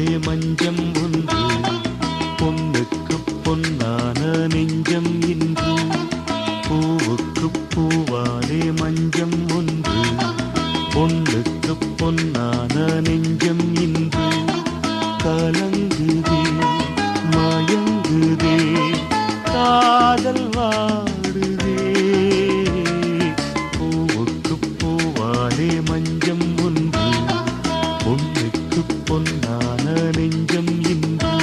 பூவாலே மஞ்சம் ஒன்று பொன்னுக்கு பொன்னான நெஞ்சம் இன்று பூவுக்கு பூவாலே மஞ்சம் ஒன்று பொன்னுக்கு பொன்னான நெஞ்சம் இன்று கலங்குதே மயங்குதே காதல் வாடுதே பூவுக்கு பூவாலே மஞ்சம் ஒன்று பொன்னுக்கு பொன்னான நெஞ்சம் இன்று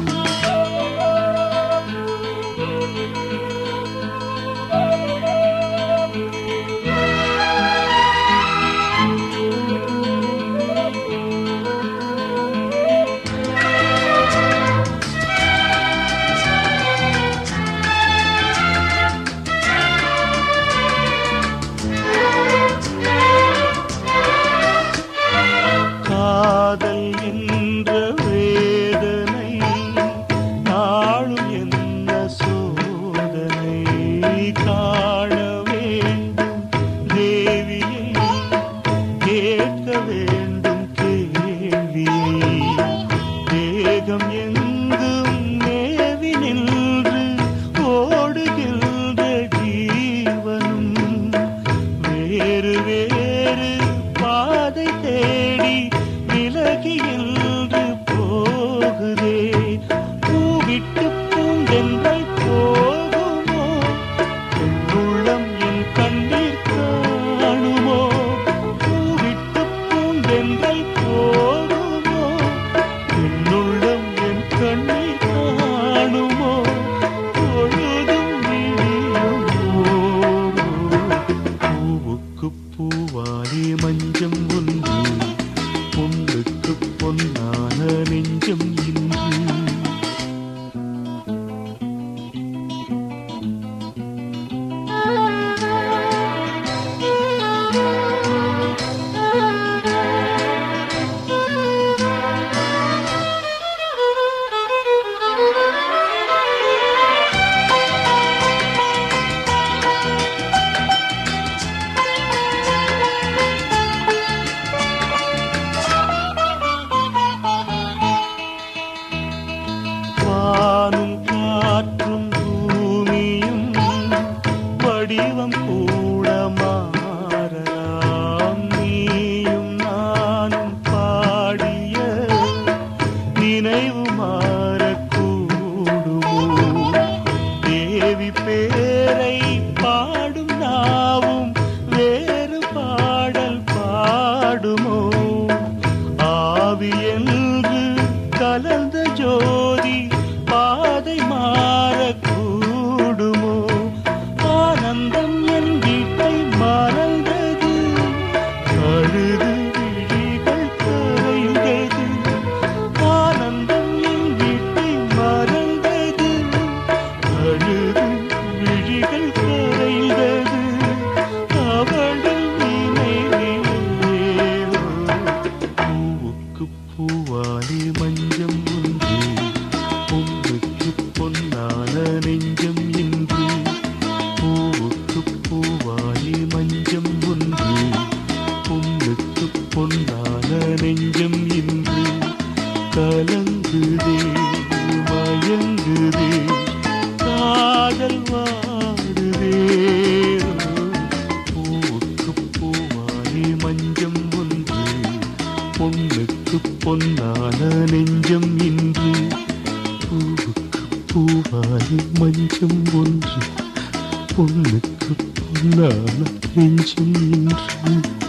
காதல் என்ற வேதனை நாளும் என்ன சோதனை காண வேண்டும் தேவியை கேட்க வேண்டும் கேள்வியை தேகம் எங்கும் மேவி நின்று ஓடுகின்ற ஜீவனும் வேறு வேறு பாதை தேடி விலகி என்று போகுதே பூவிட்டு பூந்தென்றல் போகுமோ உள்ளம் என் கண்ணீர் காணுமோ பூவிட்டு பூந்தென்றல் போகுமோ என்னுள்ளம் என் கண்ணீர் காணுமோ பொழுதும் விடியுமோ பூவுக்கு பூவாலே மஞ்சம் ஒன்று பொண்ணுக்கு பொன்னான நெஞ்சம் இன்று வானும் காற்றும் பூமியும் வடிவம் கூட மாறலாம் நீயும் நானும் பாடிய நினைவு மாறக்கூடுமோ தேவி பேரை பாடும் நாவும் வேறு பாடல் பாடுமோ ஆவி என்று கலந்த ஜோதி பாதை மாறக்கூடுமோ ஆனந்தம் என் வீட்டை மறந்தது அழுது விழிகள் கரைந்தது ஆனந்தம் என் வீட்டை மறந்தது அழுது விழிகள் கரைந்தது அவளின் நினைவேலோ பூவுக்கு பூவாலே மஞ்சம் ஒன்று பொங்குக்கு பொன்னான நெஞ்சம் இன்று பூவுக்கு பூவாலே மஞ்சம் ஒன்று பொங்குக்கு பொன்னான நெஞ்சம் இன்று கலங்குதே மயங்குதே காதல் வாடுதே பூவுக்கு பூவாலே மஞ்சம் ஒன்று பொண்ணுக்கு பொன்னான நெஞ்சம் இன்று பூவுக்கு பூவாலே மஞ்சம் ஒன்று பொண்ணுக்கு பொன்னான நெஞ்சம் இன்று